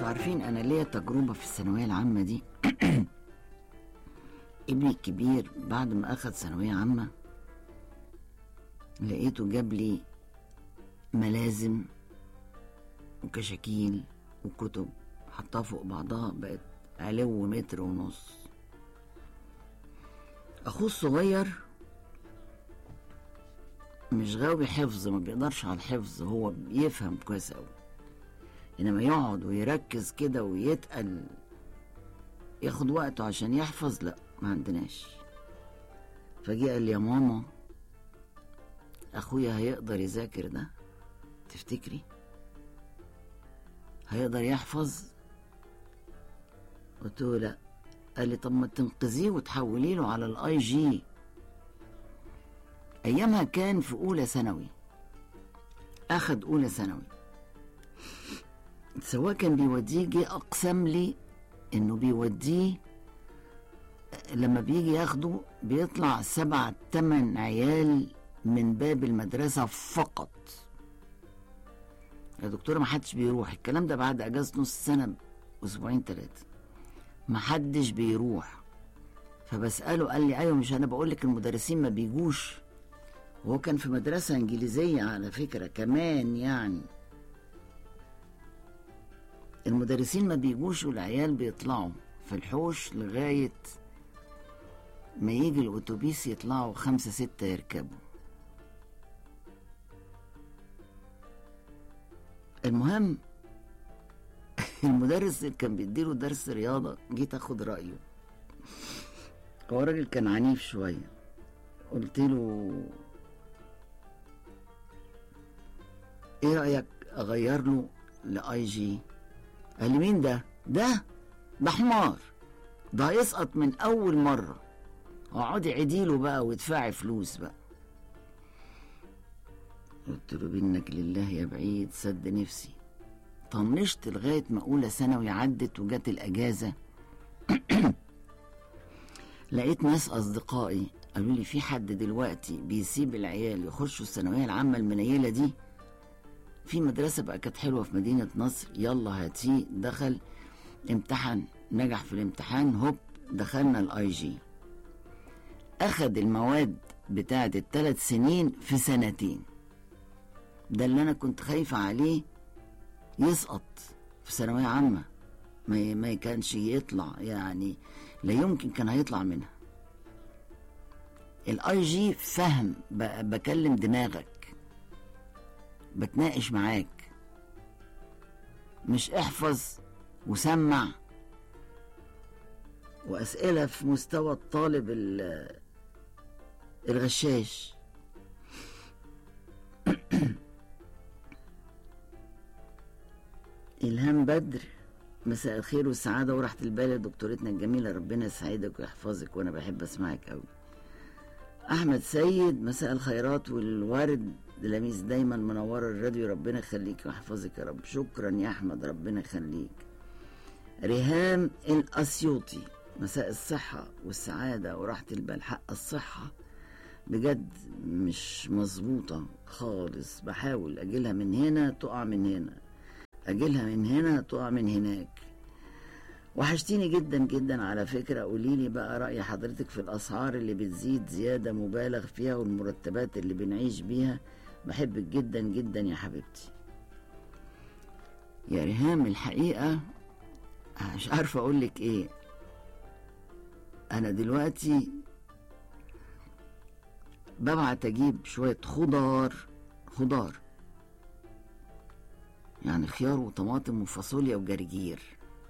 عارفين انا ليا تجربه في الثانويه العامه دي ابني الكبير بعد ما اخد ثانويه عامه لقيته جاب لي ملازم وكشاكيل وكتب حطها فوق بعضها بقت علو متر ونص اخوه الصغير مش غاوي حفظ ما بيقدرش على الحفظ هو بيفهم كويس قوي انما يقعد ويركز كده ويتقل ياخد وقته عشان يحفظ لا ما عندناش فجي قال لي يا ماما اخويا هيقدر يذاكر ده تفتكري هيقدر يحفظ قلت له لا قال لي طب ما تنقذيه وتحولي له على الاي جي ايامها كان في اولى ثانوي اخد اولى ثانوي سواء كان بيوديه جه اقسم لي انه بيوديه لما بيجي ياخده بيطلع سبع تمن عيال من باب المدرسة فقط يا دكتورة ما حدش بيروح الكلام ده بعد اجازة نص سنة اسبوعين ثلاثة ما حدش بيروح فبسأله قال لي ايوه مش انا بقول لك المدرسين ما بيجوش وهو كان في مدرسة انجليزية على فكرة كمان يعني المدرسين ما بيجوش والعيال بيطلعوا في الحوش لغاية ما يجي الأتوبيس يطلعوا خمسة ستة يركبوا المهم المدرس اللي كان بيديله درس رياضة جيت أخد رأيه هو راجل كان عنيف شوية قلت له ايه رأيك اغير له لاي جي قال لي مين ده ده ده حمار ده هيسقط من اول مرة اقعدي عديله بقى وادفعي فلوس بقى قلت له بينك لله يا بعيد سد نفسي طنشت لغاية ما أولى ثانوي عدت وجت الأجازة لقيت ناس أصدقائي قالوا لي في حد دلوقتي بيسيب العيال يخشوا الثانوية العامة المنيلة دي في مدرسة بقى كانت حلوة في مدينة نصر يلا هاتيه دخل امتحن نجح في الامتحان هوب دخلنا الاي جي اخد المواد بتاعت الثلاث سنين في سنتين ده اللي انا كنت خايفة عليه يسقط في ثانوية عامة ما ما كانش يطلع يعني لا يمكن كان هيطلع منها الاي جي فهم بكلم دماغك بتناقش معاك مش احفظ وسمع واسئله في مستوى الطالب الغشاش الهام بدر مساء الخير والسعاده وراحه البال دكتورتنا الجميله ربنا يسعدك ويحفظك وانا بحب اسمعك قوي احمد سيد مساء الخيرات والورد لميس دايما منوره الراديو ربنا يخليك ويحفظك يا رب شكرا يا احمد ربنا يخليك ريهام الاسيوطي مساء الصحة والسعادة وراحة البال حق الصحة بجد مش مظبوطة خالص بحاول أجيلها من هنا تقع من هنا أجيلها من هنا تقع من هناك وحشتيني جدا جدا على فكرة قوليلي بقى رأي حضرتك في الأسعار اللي بتزيد زيادة مبالغ فيها والمرتبات اللي بنعيش بيها بحبك جدا جدا يا حبيبتي يا ريهام الحقيقة مش عارفة أقولك إيه أنا دلوقتي ببعت أجيب شوية خضار خضار يعني خيار وطماطم وفاصوليا وجرجير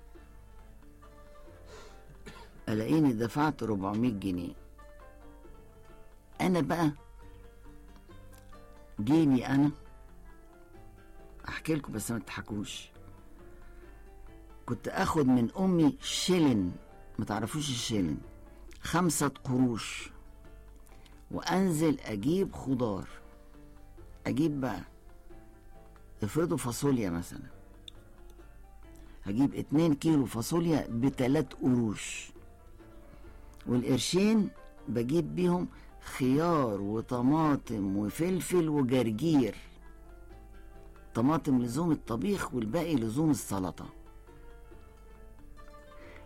الاقيني دفعت 400 جنيه انا بقى جيني انا احكي لكم بس ما تضحكوش كنت اخد من امي شيلن ما تعرفوش الشيلن خمسة قروش وانزل اجيب خضار اجيب بقى افرضوا فاصوليا مثلا هجيب اتنين كيلو فاصوليا بتلات قروش والقرشين بجيب بيهم خيار وطماطم وفلفل وجرجير طماطم لزوم الطبيخ والباقي لزوم السلطة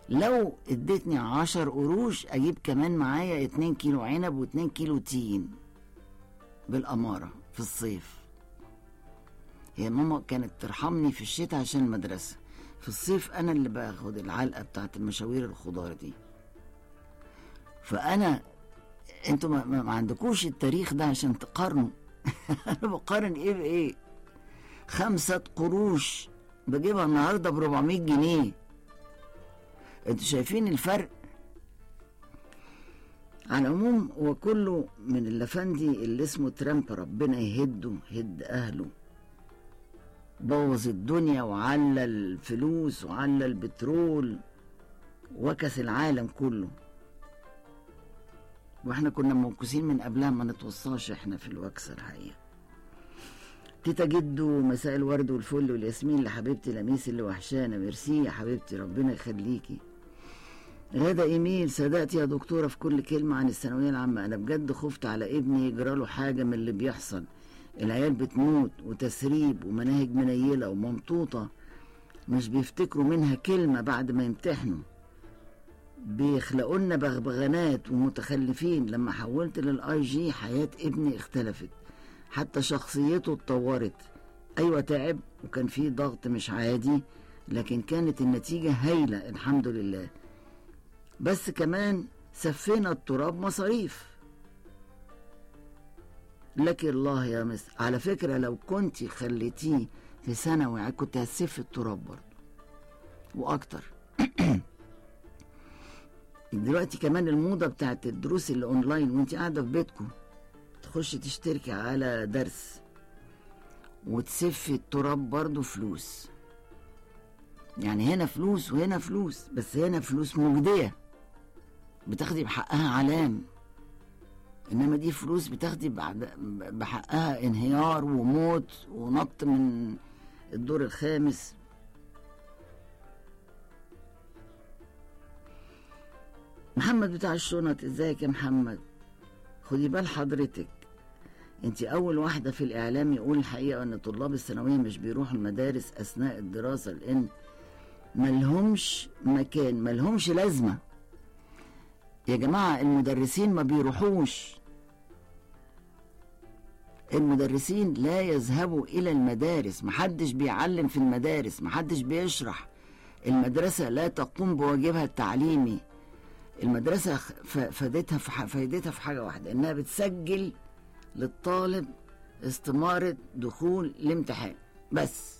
لو اديتني عشر قروش اجيب كمان معايا اتنين كيلو عنب واتنين كيلو تين بالأمارة في الصيف هي ماما كانت ترحمني في الشتاء عشان المدرسة في الصيف أنا اللي باخد العلقة بتاعت المشاوير الخضار دي فأنا انتوا ما, ما عندكوش التاريخ ده عشان تقارنوا انا بقارن ايه بايه خمسة قروش بجيبها النهارده ب 400 جنيه انتوا شايفين الفرق على العموم هو كله من اللفندي اللي اسمه ترامب ربنا يهده هد اهله بوظ الدنيا وعلى الفلوس وعلى البترول وكس العالم كله واحنا كنا موكسين من قبلها ما نتوصاش احنا في الوكسة الحقيقة تيتا جدو مساء الورد والفل والياسمين لحبيبتي لميس اللي وحشانة ميرسي يا حبيبتي ربنا يخليكي غدا ايميل صدقت يا دكتورة في كل كلمة عن الثانوية العامة انا بجد خفت على ابني يجراله حاجة من اللي بيحصل العيال بتموت وتسريب ومناهج منيلة وممطوطة مش بيفتكروا منها كلمة بعد ما يمتحنوا بيخلقوا لنا بغبغانات ومتخلفين لما حولت للاي جي حياة ابني اختلفت حتى شخصيته اتطورت ايوه تعب وكان فيه ضغط مش عادي لكن كانت النتيجة هايلة الحمد لله بس كمان سفينا التراب مصاريف لك الله يا مس على فكرة لو كنت خليتيه في ثانوي كنت هتسف التراب برضه وأكتر دلوقتي كمان الموضة بتاعت الدروس اللي اونلاين وانت قاعدة في بيتكم تخش تشتركي على درس وتسفي التراب برضه فلوس يعني هنا فلوس وهنا فلوس بس هنا فلوس مجدية بتاخدي بحقها علام انما دي فلوس بتاخدي بعد بحقها انهيار وموت ونط من الدور الخامس محمد بتاع الشنط ازيك يا محمد خدي بال حضرتك انت اول واحده في الاعلام يقول الحقيقه ان طلاب الثانويه مش بيروحوا المدارس اثناء الدراسه لان ملهمش مكان ملهمش لازمه يا جماعه المدرسين ما بيروحوش المدرسين لا يذهبوا الى المدارس محدش بيعلم في المدارس محدش بيشرح المدرسه لا تقوم بواجبها التعليمي المدرسة فادتها في فايدتها في حاجة واحدة إنها بتسجل للطالب استمارة دخول الامتحان بس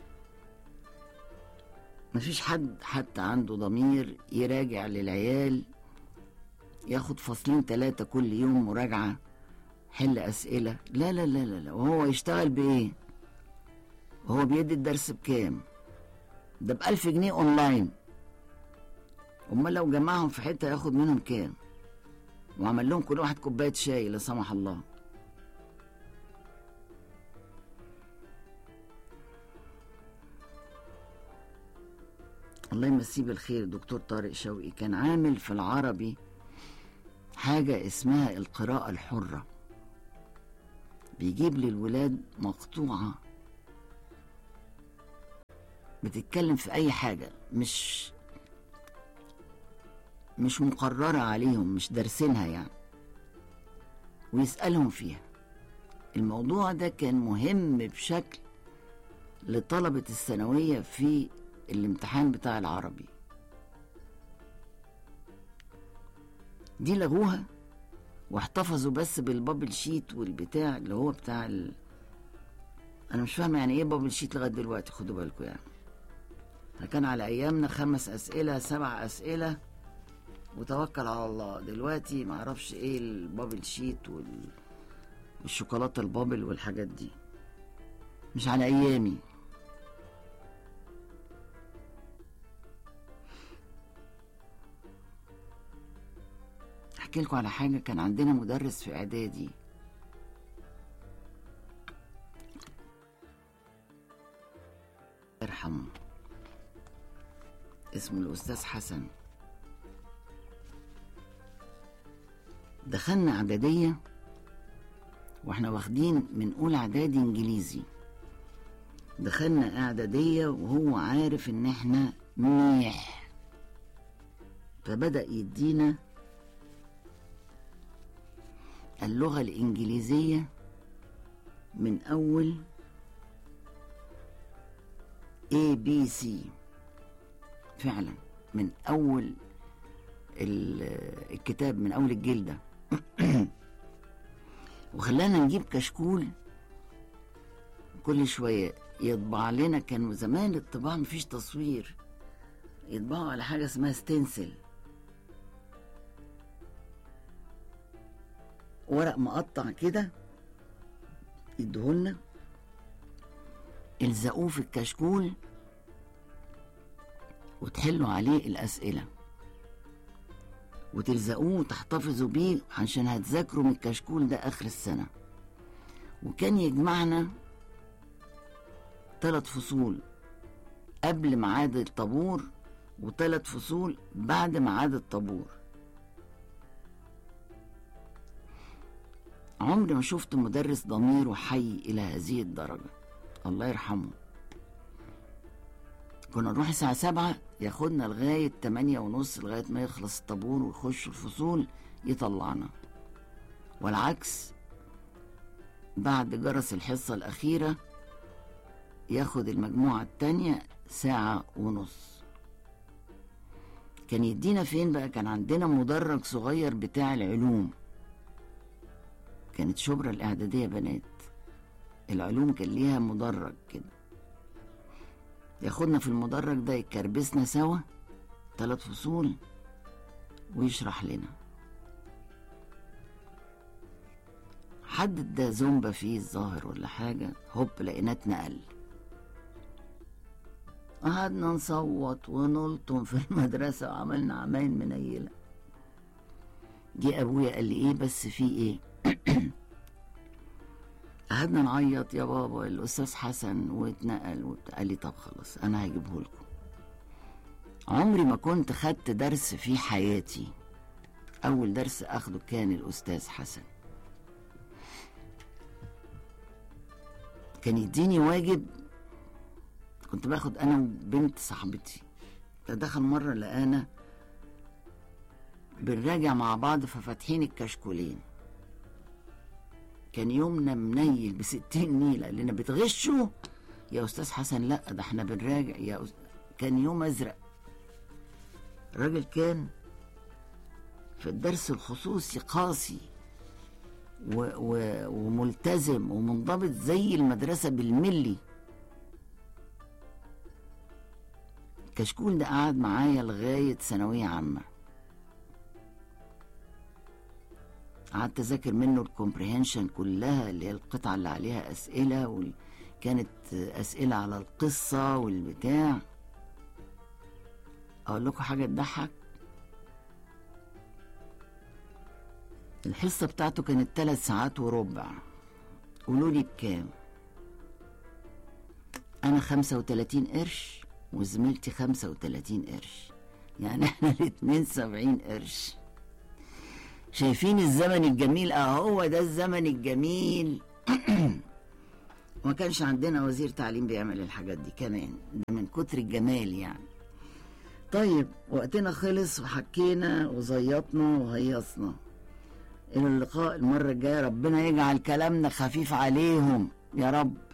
مفيش حد حتى عنده ضمير يراجع للعيال ياخد فصلين ثلاثة كل يوم مراجعة حل أسئلة لا لا لا لا, لا. وهو يشتغل بإيه وهو بيدي الدرس بكام ده بألف جنيه أونلاين امال لو جمعهم في حته ياخد منهم كام وعمل لهم كل واحد كوبايه شاي لا سمح الله الله يمسيه بالخير دكتور طارق شوقي كان عامل في العربي حاجة اسمها القراءة الحرة بيجيب للولاد مقطوعة بتتكلم في أي حاجة مش مش مقررة عليهم مش دارسينها يعني ويسألهم فيها الموضوع ده كان مهم بشكل لطلبة الثانوية في الامتحان بتاع العربي دي لغوها واحتفظوا بس بالبابل شيت والبتاع اللي هو بتاع ال... انا مش فاهم يعني ايه بابل شيت لغايه دلوقتي خدوا بالكم يعني كان على ايامنا خمس اسئله سبع اسئله وتوكل على الله دلوقتي معرفش ايه البابل شيت وال... والشوكولاته البابل والحاجات دي مش على ايامي احكي لكم على حاجه كان عندنا مدرس في اعدادي يرحمه اسمه الاستاذ حسن دخلنا اعداديه واحنا واخدين من اولى اعدادي انجليزي دخلنا اعداديه وهو عارف ان احنا ميح فبدأ يدينا اللغة الإنجليزية من أول A B C فعلا من أول الكتاب من أول الجلدة وخلانا نجيب كشكول كل شوية يطبع لنا كانوا زمان الطباعة مفيش تصوير يطبعوا على حاجة اسمها ستنسل ورق مقطع كده يديهولنا الزقوه في الكشكول وتحلوا عليه الأسئلة وتلزقوه وتحتفظوا بيه عشان هتذاكروا من الكشكول ده آخر السنة وكان يجمعنا ثلاث فصول قبل ميعاد الطابور وثلاث فصول بعد ميعاد الطابور عمري ما شفت مدرس ضميره حي إلى هذه الدرجة الله يرحمه كنا نروح الساعة سبعة ياخدنا لغاية تمانية ونص لغاية ما يخلص الطابور ويخش الفصول يطلعنا والعكس بعد جرس الحصة الأخيرة ياخد المجموعة التانية ساعة ونص كان يدينا فين بقى كان عندنا مدرج صغير بتاع العلوم كانت شبرا الإعدادية بنات العلوم كان ليها مدرج كده ياخدنا في المدرج ده يكربسنا سوا ثلاث فصول ويشرح لنا حد ده زومبا فيه الظاهر ولا حاجة هوب لقيناه اتنقل قعدنا نصوت ونلطم في المدرسة وعملنا عمايل منيلة جه أبويا قال لي إيه بس في إيه قعدنا نعيط يا بابا الأستاذ حسن واتنقل وبتاع قال لي طب خلاص أنا هجيبه لكم عمري ما كنت خدت درس في حياتي أول درس أخده كان الأستاذ حسن كان يديني واجب كنت باخد أنا وبنت صاحبتي فدخل مرة لقانا بنراجع مع بعض ففاتحين الكشكولين كان يومنا منيل بستين نيلة قال لنا بتغشوا يا أستاذ حسن لا ده احنا بنراجع يا أس... كان يوم أزرق الراجل كان في الدرس الخصوصي قاسي و... و... وملتزم ومنضبط زي المدرسة بالملي كشكول ده قعد معايا لغاية ثانوية عامة قعدت اذاكر منه الكومبريهنشن كلها اللي هي القطعه اللي عليها اسئله وكانت اسئله على القصه والبتاع اقول لكم حاجه تضحك الحصه بتاعته كانت ثلاث ساعات وربع قولوا لي بكام انا خمسة وتلاتين قرش وزميلتي خمسة وتلاتين قرش يعني احنا الاتنين سبعين قرش شايفين الزمن الجميل اهو ده الزمن الجميل وما كانش عندنا وزير تعليم بيعمل الحاجات دي كمان ده من كتر الجمال يعني طيب وقتنا خلص وحكينا وزيطنا وهيصنا الى اللقاء المرة الجاية ربنا يجعل كلامنا خفيف عليهم يا رب